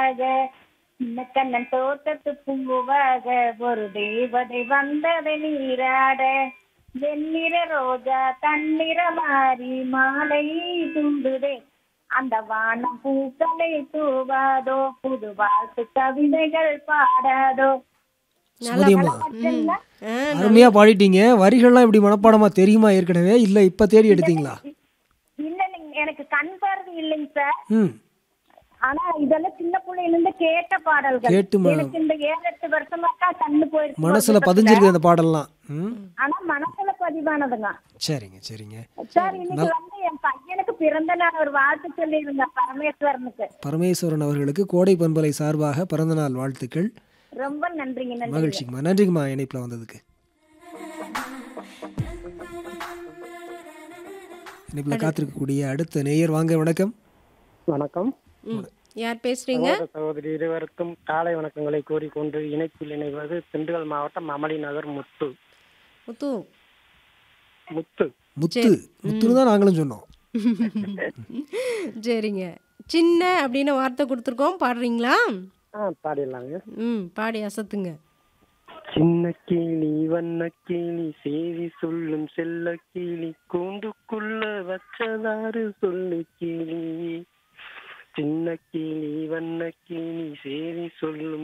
பூவாக கண்ணன் தோட்டத்து பூவாக ஒரு தேவதை வந்தது நீராட வெண்ணிற ரோஜா தன்னிற மாறி மாலை தூண்டுதே அந்த வானம் பூக்களை தூவாதோ புது வாழ்த்து கவிதைகள் பாடாதோ சுமதி அம்மா மட்டும்தான் ஆ, அருமையா பாடிட்டீங்க வரிகள்லாம் இப்படி மனப்பாடமா தெரியுமா ஏற்கனவே இல்ல இப்ப தேடி எடுத்தீங்களா இல்ல இல்லைங்க எனக்கு கண் பார்வை இல்லைங்க சார் ம் ஆனா இதெல்லாம் சின்ன பிள்ளையில இருந்து கேட்ட பாடல்கள் கேட்டு ம- எனக்கு இந்த ஏழு எட்டு வருஷமாக்கா கண்ணு போயிருக்கு மனசுல பதிஞ்சிருக்கு அந்த பாடல்லாம் ம் ஆனா மனசுல பதிவானதுங்க சரிங்க சரிங்க சார் இன்னைக்கு வந்து என் பையனுக்கு பிறந்த நாள் ஒரு வாழ்த்து சொல்லிருங்க பரமேஸ்வரனுக்கு பரமேஸ்வரன் அவர்களுக்கு கோடை பண்பலை சார்பாக பிறந்தநாள் வாழ்த்துக்கள் ரொம்ப நன்றிங்க நன்றி மகிழ்ச்சிங்கம்மா நன்றிங்கம்மா இணைப்பில் வந்ததுக்கு இணைப்பில் காத்திருக்கக்கூடிய அடுத்த நேயர் வாங்க வணக்கம் வணக்கம் ம். யார் பேசுறீங்க சகோதர சகோதரி இருவருக்கும் காலை வணக்கங்களை கூறிக்கொண்டு இணைப்பில் இணைவது திண்டுக்கல் மாவட்டம் அமளி நகர் முத்து முத்து முத்து முத்து முத்துன்னு தான் நாங்களும் சொன்னோம் சரிங்க சின்ன அப்படின்னு வார்த்தை கொடுத்துருக்கோம் பாடுறீங்களா ஆ பாடிடலாங்க ம் பாடி அசத்துங்க சின்ன கிளி வண்ண கிளி செய்தி சொல்லும் செல்ல கிளி கூண்டுக்குள்ள வச்சதாறு சொல்லு கிளி சின்ன கிளி வண்ண